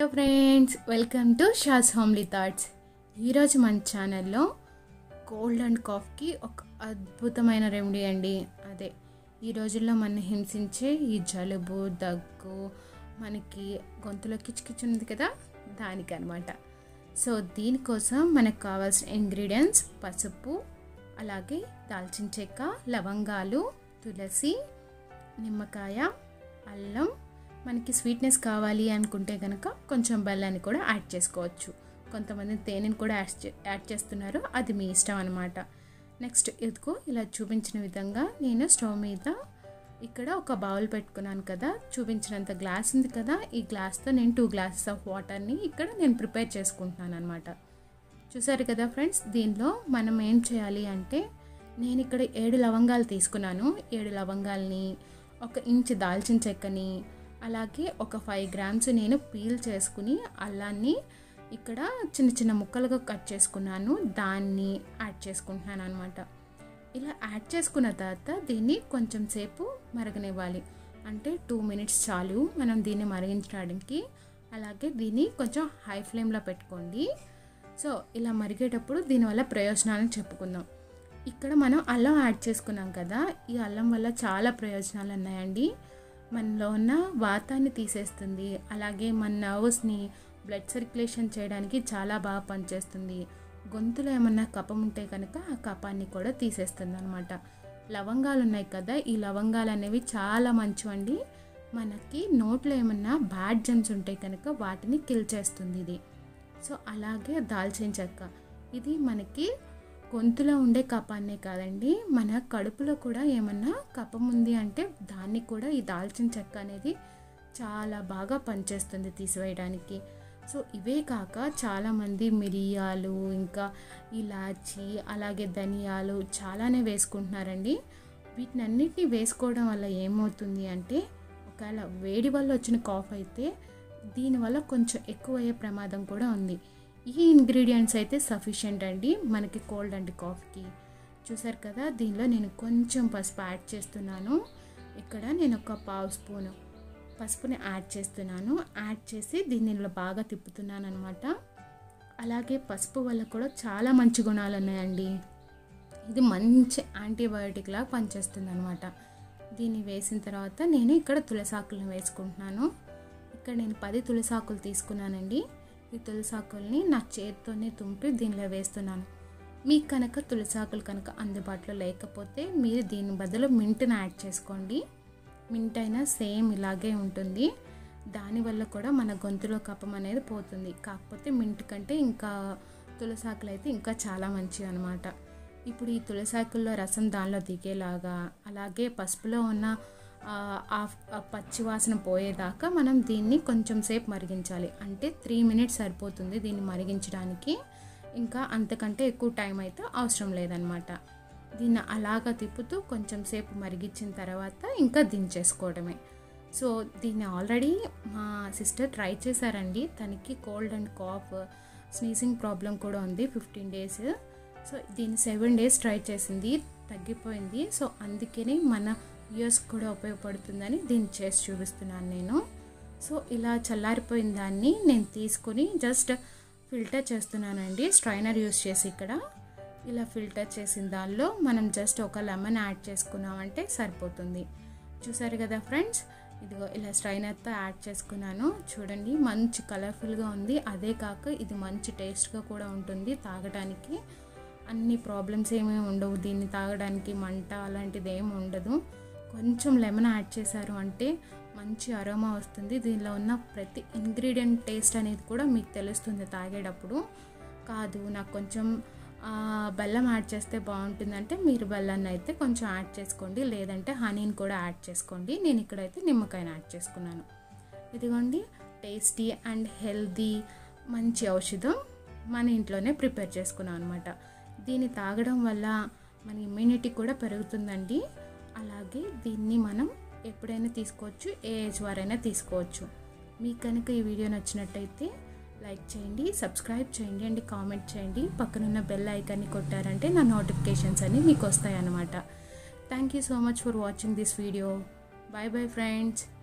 friends welcome to Sha's homely thoughts ఈరోజు మన ఛానల్లో కోల్డ్ అండ్ కాఫ్కి ఒక అద్భుతమైన రెమెడీ అండి అదే ఈ రోజుల్లో మన హింసించే ఈ జలుబు దగ్గు మనకి గొంతులో కిచకిచ్ ఉంది కదా దానికి అనమాట సో దీనికోసం మనకు కావాల్సిన ఇంగ్రీడియంట్స్ పసుపు అలాగే దాల్చిన చెక్క లవంగాలు తులసి నిమ్మకాయ అల్లం మనకి స్వీట్నెస్ కావాలి అనుకుంటే కనుక కొంచెం బెల్లాన్ని కూడా యాడ్ చేసుకోవచ్చు కొంతమంది తేనెని కూడా యాడ్ చే యాడ్ చేస్తున్నారు అది మీ ఇష్టం అనమాట నెక్స్ట్ ఇదిగో ఇలా చూపించిన విధంగా నేను స్టవ్ మీద ఇక్కడ ఒక బౌల్ పెట్టుకున్నాను కదా చూపించినంత గ్లాస్ ఉంది కదా ఈ గ్లాస్తో నేను టూ గ్లాసెస్ ఆఫ్ వాటర్ని ఇక్కడ నేను ప్రిపేర్ చేసుకుంటున్నాను అనమాట చూసారు కదా ఫ్రెండ్స్ దీనిలో మనం ఏం చేయాలి అంటే నేను ఇక్కడ ఏడు లవంగాలు తీసుకున్నాను ఏడు లవంగాల్ని ఒక ఇంచ్ దాల్చిన చెక్కని అలాగే ఒక ఫైవ్ గ్రామ్స్ నేను పీల్ చేసుకుని అల్లాన్ని ఇక్కడ చిన్న చిన్న ముక్కలుగా కట్ చేసుకున్నాను దాన్ని యాడ్ చేసుకుంటున్నాను అనమాట ఇలా యాడ్ చేసుకున్న తర్వాత దీన్ని కొంచెం సేపు మరగనివ్వాలి అంటే టూ మినిట్స్ చాలు మనం దీన్ని మరిగించడానికి అలాగే దీన్ని కొంచెం హై ఫ్లేమ్లో పెట్టుకోండి సో ఇలా మరిగేటప్పుడు దీనివల్ల ప్రయోజనాలను చెప్పుకుందాం ఇక్కడ మనం అల్లం యాడ్ చేసుకున్నాం కదా ఈ అల్లం వల్ల చాలా ప్రయోజనాలు ఉన్నాయండి మనలో ఉన్న వాతాన్ని తీసేస్తుంది అలాగే మన నర్వస్ని బ్లడ్ సర్క్యులేషన్ చేయడానికి చాలా బాగా పనిచేస్తుంది గొంతులో ఏమన్నా కపం ఉంటే కనుక ఆ కపాన్ని కూడా తీసేస్తుంది అనమాట లవంగాలు ఉన్నాయి కదా ఈ లవంగాలు అనేవి చాలా మంచివండి మనకి నోట్లో ఏమన్నా బ్యాడ్ జమ్స్ ఉంటాయి కనుక వాటిని కిల్ చేస్తుంది ఇది సో అలాగే దాల్చిన చెక్క ఇది మనకి గొంతులో ఉండే కపాన్నే కాదండి మన కడుపులో కూడా ఏమన్నా కపం ఉంది అంటే దాన్ని కూడా ఈ దాల్చిన చెక్క అనేది చాలా బాగా పనిచేస్తుంది తీసివేయడానికి సో ఇవే కాక చాలామంది మిరియాలు ఇంకా ఇలాచి అలాగే ధనియాలు చాలానే వేసుకుంటున్నారండి వీటిని అన్నిటిని వేసుకోవడం వల్ల ఏమవుతుంది అంటే ఒకవేళ వేడి వల్ల వచ్చిన కాఫ్ అయితే దీనివల్ల కొంచెం ఎక్కువ అయ్యే ప్రమాదం కూడా ఉంది ఈ ఇంగ్రీడియంట్స్ అయితే సఫిషియెంట్ అండి మనకి కోల్డ్ అండ్ కాఫ్కి చూసారు కదా దీనిలో నేను కొంచెం పసుపు యాడ్ చేస్తున్నాను ఇక్కడ నేను ఒక పావు స్పూను పసుపుని యాడ్ చేస్తున్నాను యాడ్ చేసి దీన్ని ఇలా బాగా తిప్పుతున్నాను అనమాట అలాగే పసుపు వల్ల కూడా చాలా మంచి గుణాలు ఉన్నాయండి ఇది మంచి యాంటీబయోటిక్ లాగా పనిచేస్తుంది అనమాట దీన్ని వేసిన తర్వాత నేను ఇక్కడ తులసాకులను వేసుకుంటున్నాను ఇక్కడ నేను పది తులసాకులు తీసుకున్నానండి ఈ తులసాకుల్ని నా చేతితోనే తుంపి దీనిలో వేస్తున్నాను మీకు కనుక తులసాకులు కనుక అందుబాటులో లేకపోతే మీరు దీని బదులు మింట్ని యాడ్ చేసుకోండి మింట్ అయినా సేమ్ ఇలాగే ఉంటుంది దానివల్ల కూడా మన గొంతులో కపం అనేది పోతుంది కాకపోతే మింట్ కంటే ఇంకా తులసాకులు అయితే ఇంకా చాలా మంచివి అనమాట ఇప్పుడు ఈ తులసాకుల్లో రసం దానిలో దిగేలాగా అలాగే పసుపులో ఉన్న ఆ పచ్చి వాసన పోయేదాకా మనం దీన్ని కొంచెం సేపు మరిగించాలి అంటే త్రీ మినిట్స్ సరిపోతుంది దీన్ని మరిగించడానికి ఇంకా అంతకంటే ఎక్కువ టైం అయితే అవసరం లేదనమాట దీన్ని అలాగా తిప్పుతూ కొంచెం సేపు మరిగించిన తర్వాత ఇంకా దించేసుకోవడమే సో దీన్ని ఆల్రెడీ మా సిస్టర్ ట్రై చేశారండి తనకి cold and cough sneezing problem కూడా ఉంది ఫిఫ్టీన్ డేస్ సో దీన్ని సెవెన్ డేస్ ట్రై చేసింది తగ్గిపోయింది సో అందుకని మన వ్యూస్ కూడా ఉపయోగపడుతుందని దీన్ని చేసి చూపిస్తున్నాను నేను సో ఇలా చల్లారిపోయిన దాన్ని నేను తీసుకుని జస్ట్ ఫిల్టర్ చేస్తున్నానండి స్ట్రైనర్ యూస్ చేసి ఇక్కడ ఇలా ఫిల్టర్ చేసిన దానిలో మనం జస్ట్ ఒక లెమన్ యాడ్ చేసుకున్నామంటే సరిపోతుంది చూసారు కదా ఫ్రెండ్స్ ఇదిగో ఇలా స్ట్రైనర్తో యాడ్ చేసుకున్నాను చూడండి మంచి కలర్ఫుల్గా ఉంది అదే కాక ఇది మంచి టేస్ట్గా కూడా ఉంటుంది తాగడానికి అన్ని ప్రాబ్లమ్స్ ఏమీ ఉండవు దీన్ని తాగడానికి మంట అలాంటిది ఏమి ఉండదు కొంచెం లెమన్ యాడ్ చేశారు అంటే మంచి అరోమా వస్తుంది దీనిలో ఉన్న ప్రతి ఇంగ్రీడియంట్ టేస్ట్ అనేది కూడా మీకు తెలుస్తుంది తాగేటప్పుడు కాదు నాకు కొంచెం బెల్లం యాడ్ చేస్తే బాగుంటుందంటే మీరు బెల్లాన్ని అయితే కొంచెం యాడ్ చేసుకోండి లేదంటే హనీని కూడా యాడ్ చేసుకోండి నేను ఇక్కడైతే నిమ్మకాయని యాడ్ చేసుకున్నాను ఇదిగోండి టేస్టీ అండ్ హెల్దీ మంచి ఔషధం మన ఇంట్లోనే ప్రిపేర్ చేసుకున్నాం అనమాట దీన్ని తాగడం వల్ల మన ఇమ్యూనిటీ కూడా పెరుగుతుందండి అలాగే దీన్ని మనం ఎప్పుడైనా తీసుకోవచ్చు ఏ ఏజ్ వారైనా తీసుకోవచ్చు మీకు కనుక ఈ వీడియో నచ్చినట్టయితే లైక్ చేయండి సబ్స్క్రైబ్ చేయండి అండ్ కామెంట్ చేయండి పక్కనున్న బెల్ ఐకాన్ని కొట్టారంటే నా నోటిఫికేషన్స్ అన్నీ మీకు వస్తాయి అన్నమాట thank you so much for watching this video bye bye friends